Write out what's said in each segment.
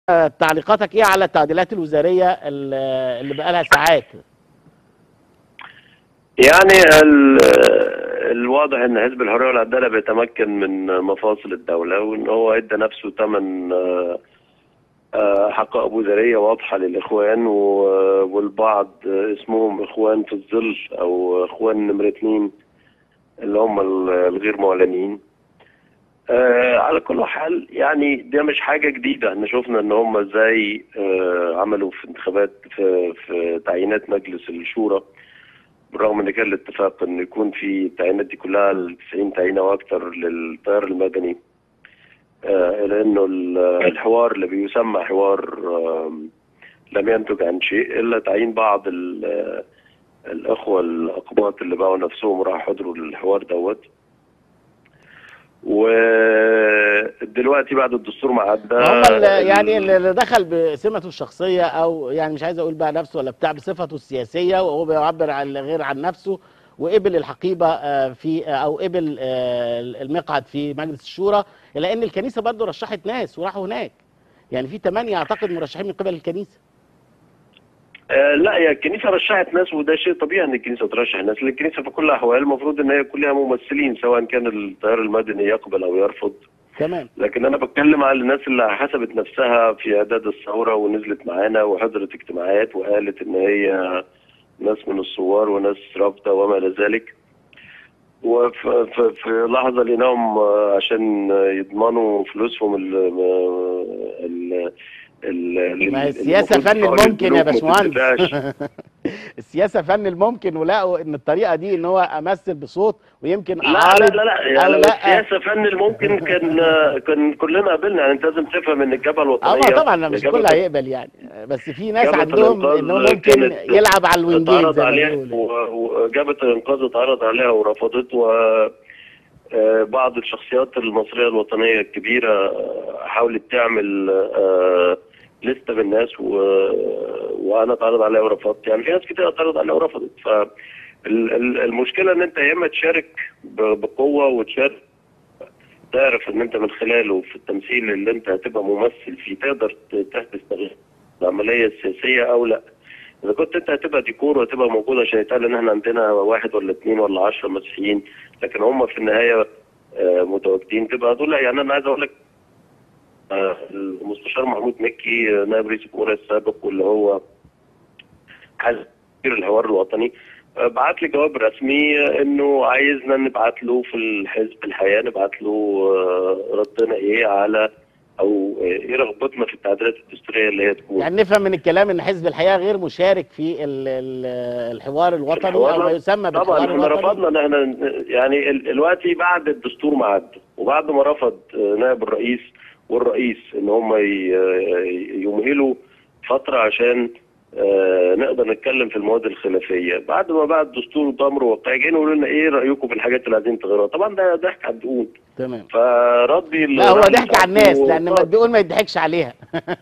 تعليقاتك ايه على التعديلات الوزاريه ال- اللي بقى لها ساعات يعني ال- الواضح ان حزب الحريه والعداله بيتمكن من مفاصل الدوله وان هو ادى نفسه ثمن حقائب وزاريه واضحه للاخوان و- والبعض اسمهم اخوان في الظل او اخوان نمره اثنين اللي هم ال- الغير معلنين آه، على كل حال يعني ده مش حاجه جديده احنا شفنا ان هم ازاي آه، عملوا في انتخابات في, في تعيينات مجلس الشورى بالرغم ان كان الاتفاق ان يكون في التعيينات دي كلها ال 90 تعيينه واكثر للتيار المدني آه، لانه ال- الحوار اللي بيسمى حوار آم، لم ينتج عن شيء الا تعيين بعض ال- آه، الاخوه الاقباط اللي باعوا نفسهم راحوا حضروا الحوار دوت ودلوقتي بعد الدستور ما عدى هم ال- ال- يعني اللي دخل بسمته الشخصيه او يعني مش عايز اقول بقى نفسه ولا بتاع بصفته السياسيه وهو بيعبر عن غير عن نفسه وقبل الحقيبه آه، في آه، او قبل آه، المقعد في مجلس الشورى الا ان الكنيسه برضه رشحت ناس وراحوا هناك يعني في ثمانيه اعتقد مرشحين من قبل الكنيسه آه، لا يا الكنيسه رشحت ناس وده شيء طبيعي ان الكنيسه ترشح ناس لان الكنيسه في كل الاحوال المفروض ان هي يكون لها ممثلين سواء كان التيار المدني يقبل او يرفض تمام لكن انا بتكلم على الناس اللي حسبت نفسها في اعداد الثوره ونزلت معانا وحضرت اجتماعات وقالت ان هي ناس من الثوار وناس رافضه وما الى ذلك وفي في- في لحظه لقيناهم آه، عشان يضمنوا فلوسهم ال ال ال ما هي ال- السياسه المفروض فن حوالي الممكن يا البنوك ما باشمهندس تتباعش. السياسه فن الممكن ولقوا ان الطريقه دي ان هو امثل بصوت ويمكن لا لا اعارض لا لا او يعني لو لا السياسه فن الممكن كان كان كلنا قبلنا يعني انت لازم تفهم ان الجبهه اه الوطنيه ما طبعا مش جبهة الكل هيقبل يعني بس في ناس جبهة عندهم الإنقاذ انه ممكن كانت يلعب على الوينجين اتعرض زي ما عليها بيقولوا و- وجبهه الانقاذ اتعرض عليها ورفضت و آه، بعض الشخصيات المصريه الوطنيه الكبيره آه، حاولت تعمل آه، لسته بالناس و... وانا اتعرض عليها ورفضت يعني في ناس كتير اتعرض عليها ورفضت فالمشكله ان انت يا اما تشارك ب- بقوه وتشارك تعرف ان انت من خلاله في التمثيل اللي انت هتبقى ممثل فيه تقدر ت- تستغل العمليه السياسيه او لا اذا كنت انت هتبقى ديكور وهتبقى موجود عشان يتقال ان احنا عندنا واحد ولا اثنين ولا عشرة مسيحيين لكن هم في النهايه آه، متواجدين تبقى دول لا يعني انا عايز اقول لك آه، المستشار محمود مكي آه، نائب رئيس الجمهوريه السابق واللي هو حزب الحوار الوطني آه، بعت لي جواب رسمي آه، انه عايزنا نبعت له في الحزب الحياه نبعت له آه، ردنا ايه على او آه، ايه رغبتنا في التعديلات الدستوريه اللي هي تكون يعني نفهم من الكلام ان حزب الحياه غير مشارك في ال- ال- الحوار الوطني او ما يسمى طبعا بالحوار احنا الوطني رفضنا ان احنا يعني ال- دلوقتي بعد الدستور ما عدى وبعد ما رفض آه، نائب الرئيس والرئيس ان هم ي- آه، يمهلوا فتره عشان آه، نقدر نتكلم في المواد الخلافيه بعد ما بقى الدستور ضمر واقعي جايين يقولوا لنا ايه رايكم في الحاجات اللي عايزين تغيروها طبعا ده ضحك على الدقون تمام فردي لا هو ضحك على الناس لان ما الدقون ما يضحكش عليها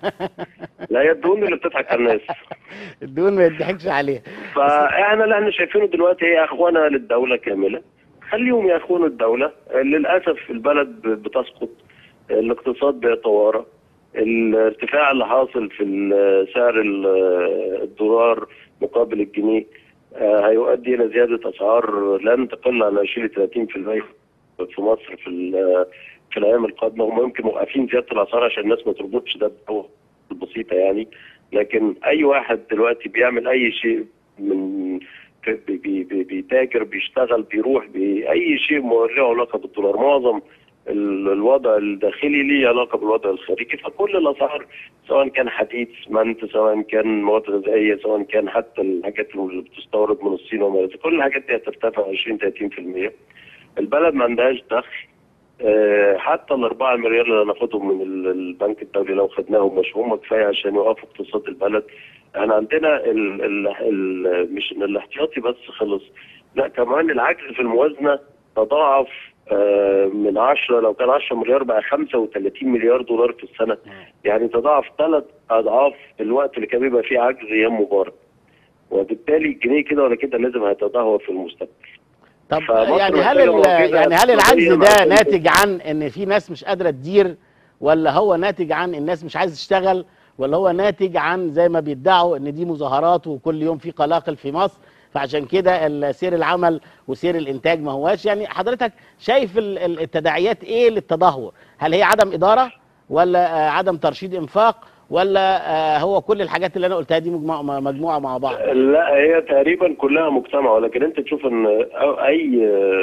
لا هي الدهون اللي بتضحك على الناس الدقون ما يضحكش عليها فاحنا اللي احنا شايفينه دلوقتي هي اخوانه للدوله كامله خليهم يخونوا الدوله للاسف البلد ب- بتسقط الاقتصاد بيتوارى الارتفاع اللي حاصل في ال- سعر ال- الدولار مقابل الجنيه آه، هيؤدي الى زياده اسعار لن تقل عن 20 30% في مصر في ال- في الايام القادمه هم يمكن موقفين زياده الاسعار عشان الناس ما تربطش ده بقوة البسيطه يعني لكن اي واحد دلوقتي بيعمل اي شيء من بي- بي- بي- بيتاجر بيشتغل بيروح باي شيء له علاقه بالدولار معظم ال- الوضع الداخلي ليه علاقه بالوضع الخارجي فكل الاسعار سواء كان حديد اسمنت سواء كان مواد غذائيه سواء كان حتى الحاجات اللي بتستورد من الصين وما إلى ذلك، كل الحاجات دي هترتفع 20 30% البلد ما عندهاش دخل آه، حتى الأربعة مليار اللي هناخدهم من ال- البنك الدولي لو خدناهم مش هم كفاية عشان يوقفوا اقتصاد البلد احنا عندنا ال ال ال مش ان الاحتياطي بس خلص لا كمان العجز في الموازنة تضاعف آه، من 10 لو كان 10 مليار بقى 35 مليار دولار في السنة يعني تضاعف ثلاث أضعاف الوقت اللي كان بيبقى فيه عجز أيام مبارك وبالتالي الجنيه كده ولا كده لازم هيتدهور في المستقبل طب فمصر يعني هل محتاجة ال- موجودة يعني هل العجز اقتصادية ده عشان ناتج عن ان في ناس مش قادره تدير ولا هو ناتج عن الناس مش عايزه تشتغل ولا هو ناتج عن زي ما بيدعوا ان دي مظاهرات وكل يوم في قلاقل في مصر فعشان كده ال- سير العمل وسير الانتاج ما هواش يعني حضرتك شايف ال- ال- التداعيات ايه للتدهور هل هي عدم اداره ولا آه، عدم ترشيد انفاق ولا آه، هو كل الحاجات اللي انا قلتها دي مجموعه مجموعه مع بعض لا هي تقريبا كلها مجتمع ولكن انت تشوف ان أو- اي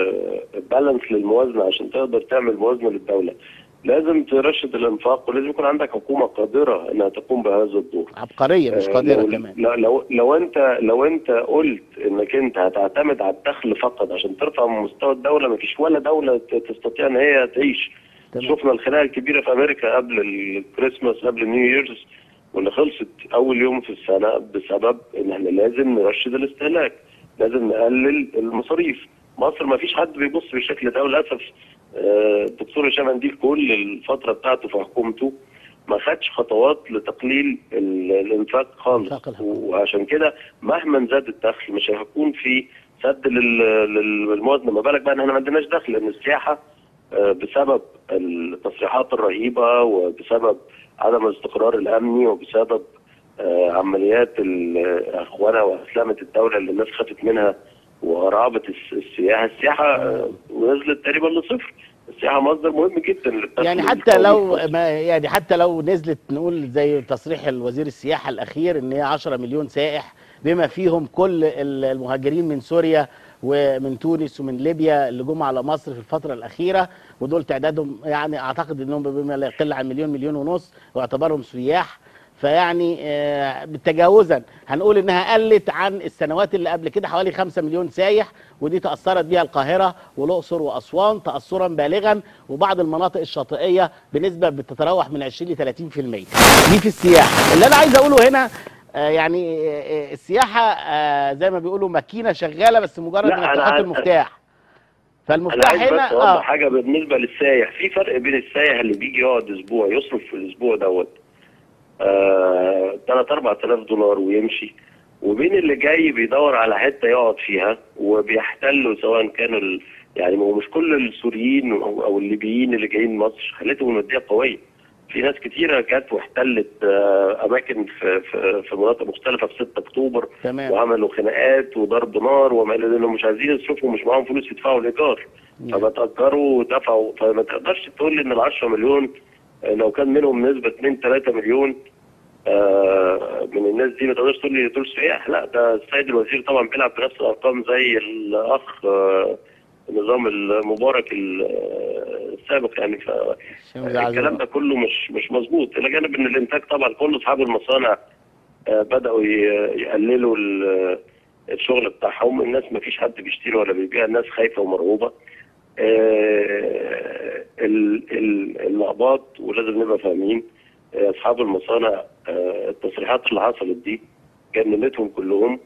بالانس للموازنه عشان تقدر تعمل موازنه للدوله لازم ترشد الانفاق ولازم يكون عندك حكومه قادره انها تقوم بهذا الدور عبقريه مش آه، قادره لو كمان لو لو, لو انت لو انت قلت انك انت هتعتمد على الدخل فقط عشان ترفع من مستوى الدوله مفيش ولا دوله ت- تستطيع ان هي تعيش تمام. شفنا الخناقه الكبيره في امريكا قبل الكريسماس قبل النيو ييرز واللي خلصت اول يوم في السنه بسبب ان احنا لازم نرشد الاستهلاك لازم نقلل المصاريف مصر ما فيش حد بيبص بالشكل ده وللاسف آه، الدكتور هشام انديل كل الفتره بتاعته في حكومته ما خدش خطوات لتقليل ال- الانفاق خالص إنفاق الحكومة. وعشان كده مهما زاد الدخل مش هيكون في سد لل- لل- للموازنه ما بالك بقى ان احنا ما عندناش دخل لان السياحه آه، بسبب التصريحات الرهيبه وبسبب عدم الاستقرار الامني وبسبب آه، عمليات الاخوانه واسلامه الدوله اللي الناس خافت منها ورعبه الس- السياحه، السياحه آه، نزلت تقريبا لصفر، السياحه مصدر مهم جدا للدخل يعني حتى القومي لو في مصر. ما يعني حتى لو نزلت نقول زي تصريح الوزير السياحه الاخير ان هي 10 مليون سائح بما فيهم كل ال- المهاجرين من سوريا ومن تونس ومن ليبيا اللي جم على مصر في الفتره الاخيره ودول تعدادهم يعني اعتقد انهم بما لا يقل عن مليون مليون ونص واعتبارهم سياح فيعني آه، تجاوزا هنقول انها قلت عن السنوات اللي قبل كده حوالي 5 مليون سايح ودي تاثرت بيها القاهره والاقصر واسوان تاثرا بالغا وبعض المناطق الشاطئيه بنسبه بتتراوح من 20 ل 30% دي في السياحه اللي انا عايز اقوله هنا آه، يعني آه، آه، السياحه آه، زي ما بيقولوا ماكينه شغاله بس مجرد لا، انك أنا تحط عايز- المفتاح انا فالمفتاح عايز بس هنا اوضح اه حاجه بالنسبه للسايح في فرق بين السايح اللي بيجي يقعد اسبوع يصرف في الاسبوع دوت آه 3 4000 دولار ويمشي وبين اللي جاي بيدور على حته يقعد فيها وبيحتلوا سواء كانوا ال... يعني ما هو مش كل السوريين او أو الليبيين اللي جايين مصر حالتهم الماديه قويه في ناس كتيره جت واحتلت آه اماكن في في في مناطق مختلفه في 6 اكتوبر تمام وعملوا خناقات وضرب نار وما الى ذلك لانهم مش عايزين يصرفوا مش معاهم فلوس يدفعوا الايجار نعم. فبتأجروا ودفعوا فما تقدرش تقول لي ان ال 10 مليون آه، لو كان منهم نسبه 2 3 مليون آه، من الناس دي ما تقدرش تقول لي دول سياح لا ده السيد الوزير طبعا بيلعب بنفس الارقام زي الاخ آه، نظام المبارك ال- آه، السابق يعني ف شمس عزيز. الكلام ده كله مش مش مظبوط الى جانب ان الانتاج طبعا كل اصحاب المصانع آه، بداوا ي- يقللوا ال- الشغل بتاعهم الناس ما فيش حد بيشتري ولا بيبيع الناس خايفه ومرعوبه آه، ال- ال- الاحباط ولازم نبقى فاهمين آه، اصحاب المصانع آه، التصريحات اللي حصلت دي جننتهم كلهم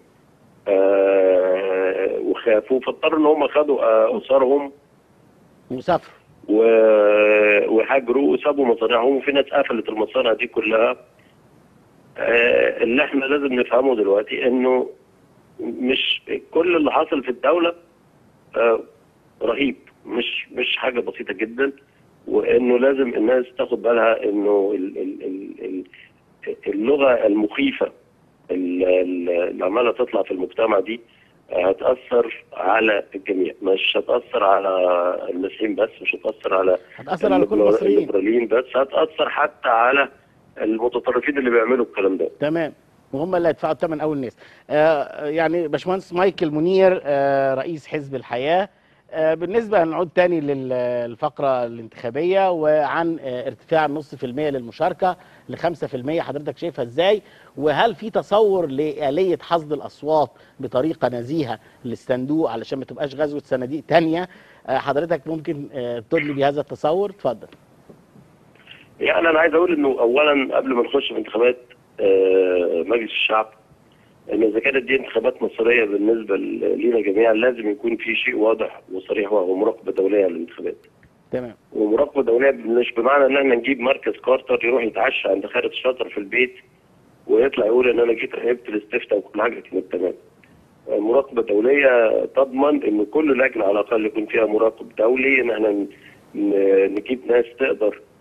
آه، وخافوا فاضطروا ان هم خدوا آه، اسرهم مسافر و- وهاجروا وسابوا مصانعهم وفي ناس قفلت المصانع دي كلها آه، اللي احنا لازم نفهمه دلوقتي انه مش كل اللي حصل في الدولة آه، رهيب مش مش حاجة بسيطة جدا وانه لازم الناس تاخد بالها انه ال- ال- ال- ال- اللغة المخيفة ال- ال- اللي عمالة تطلع في المجتمع دي آه، هتأثر على الجميع مش هتأثر على المسيحيين بس مش هتأثر على هتاثر على كل الليبرال- المصريين الليبراليين بس هتأثر حتى على المتطرفين اللي بيعملوا الكلام ده تمام وهم اللي هيدفعوا الثمن اول الناس آه يعني باشمهندس مايكل منير آه رئيس حزب الحياه آه بالنسبه هنعود تاني للفقره الانتخابيه وعن آه ارتفاع النص في المية للمشاركه ل 5% حضرتك شايفها ازاي وهل في تصور لآلية حصد الأصوات بطريقة نزيهة للصندوق علشان ما تبقاش غزوة صناديق تانية آه، حضرتك ممكن آه، تدلي بهذا التصور اتفضل يعني انا عايز اقول انه اولا قبل ما نخش في انتخابات آه، مجلس الشعب ان اذا كانت دي انتخابات مصريه بالنسبه ل- لينا جميعا لازم يكون في شيء واضح وصريح وهو مراقبه دوليه للانتخابات تمام ومراقبه دوليه مش بمعنى ان احنا نجيب مركز كارتر يروح يتعشى عند خالد الشاطر في البيت ويطلع يقول ان انا جيت راقبت الاستفتاء وكل حاجه كانت تمام. مراقبه دوليه تضمن ان كل لجنه على الاقل يكون فيها مراقب دولي ان احنا ن- ن- نجيب ناس تقدر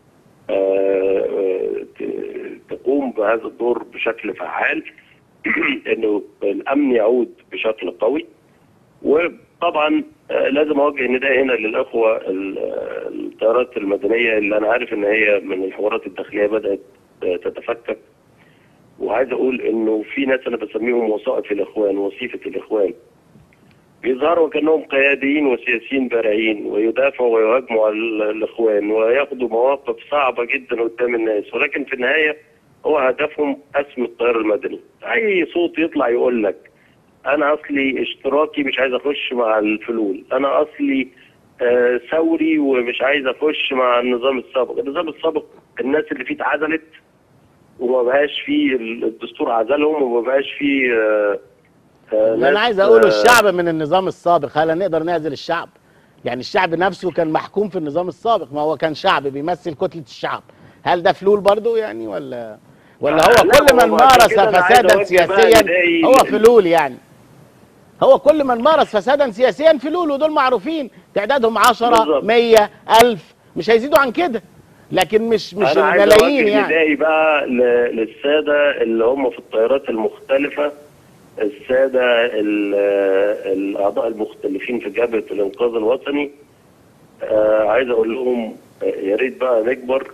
آه، آه، ت- تقوم بهذا الدور بشكل فعال انه الامن يعود بشكل قوي وطبعا آه، لازم اوجه نداء هنا للاخوه ال- آه، الطيارات المدنيه اللي انا عارف ان هي من الحوارات الداخليه بدات آه، تتفكك وعايز اقول انه في ناس انا بسميهم وسائط الاخوان وصيفه الاخوان بيظهروا كانهم قياديين وسياسيين بارعين ويدافعوا ويهاجموا على ال- الاخوان وياخدوا مواقف صعبه جدا قدام الناس ولكن في النهايه هو هدفهم اسم التيار المدني اي صوت يطلع يقول لك انا اصلي اشتراكي مش عايز اخش مع الفلول انا اصلي آه، ثوري ومش عايز اخش مع النظام السابق النظام السابق الناس اللي فيه اتعزلت وما بقاش فيه الدستور عزلهم وما بقاش فيه آه، آه، اللي انا ناس، عايز اقوله آه، الشعب من النظام السابق هل نقدر نعزل الشعب يعني الشعب نفسه كان محكوم في النظام السابق ما هو كان شعب بيمثل كتلة الشعب هل ده فلول برضو يعني ولا ولا آه، هو لا، كل ما من هو عشان مارس كده أنا عايز فسادا أوجه بقى سياسيا ندائي هو ل- فلول يعني هو كل من مارس فسادا سياسيا فلول ودول معروفين تعدادهم 10 بالظبط. 100 1000 مش هيزيدوا عن كده لكن مش مش انا عايز الملايين اوجه يعني ندائي بقى ل- للساده اللي هم في الطيارات المختلفه الساده ال- الاعضاء المختلفين في جبهه الانقاذ الوطني آه عايز اقول لهم آه، يا ريت بقى نكبر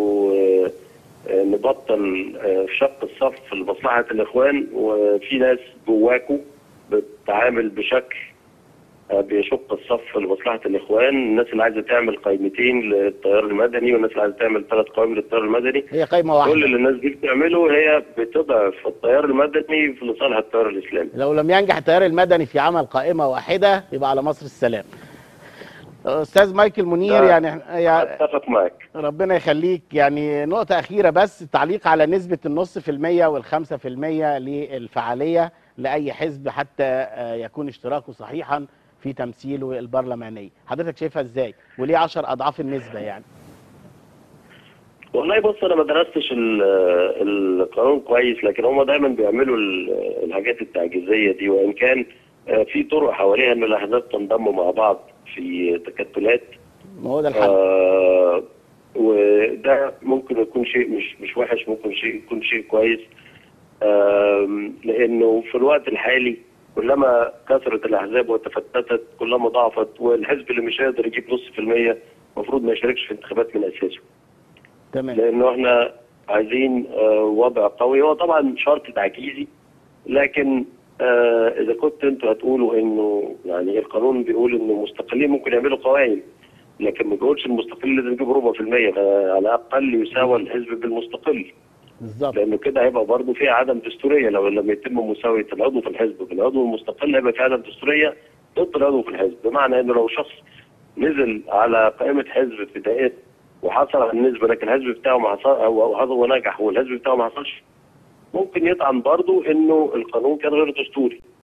ونبطل شق الصف لمصلحه الاخوان وفي ناس جواكوا بتتعامل بشكل آه، بيشق الصف لمصلحه الاخوان، الناس اللي عايزه تعمل قائمتين للتيار المدني والناس اللي عايزه تعمل ثلاث قوائم للتيار المدني، هي قايمه كل واحده اللي الناس دي بتعمله هي بتضعف التيار المدني في لصالح التيار الاسلامي. لو لم ينجح التيار المدني في عمل قائمه واحده يبقى على مصر السلام استاذ مايكل منير لا. يعني يعني اتفق معاك. ربنا يخليك يعني نقطة أخيرة بس تعليق على نسبة النص في المية والخمسة في المية للفعالية لأي حزب حتى آه، يكون اشتراكه صحيحا في تمثيله البرلماني حضرتك شايفها ازاي وليه عشر أضعاف النسبة يعني والله بص انا ما درستش ال- القانون كويس لكن هم دايما بيعملوا ال- الحاجات التعجيزيه دي وان كان آه، في طرق حواليها ان الاحزاب تنضم مع بعض في تكتلات ما هو ده الحل آه وده ممكن يكون شيء مش مش وحش ممكن شيء يكون شيء كويس آم، لانه في الوقت الحالي كلما كثرت الاحزاب وتفتتت كلما ضعفت والحزب اللي مش هيقدر يجيب نص في المية المفروض ما يشاركش في انتخابات من اساسه تمام لانه احنا عايزين آه، وضع قوي هو طبعا شرط تعجيزي لكن آه، اذا كنت انتوا هتقولوا انه يعني القانون بيقول انه المستقلين ممكن يعملوا قوائم لكن ما بيقولش المستقل لازم يجيب ربع في المية على الاقل يساوى الحزب بالمستقل بالظبط لانه كده هيبقى برضه في عدم دستوريه لو لما يتم مساويه العضو في الحزب بالعضو المستقل هيبقى في عدم دستوريه ضد العضو في الحزب بمعنى انه لو شخص نزل على قائمه حزب ابتدائي وحصل على النسبه لكن الحزب بتاعه ما حصل او أو هذا هو نجح والحزب بتاعه ما حصلش ممكن يطعن برضه انه القانون كان غير دستوري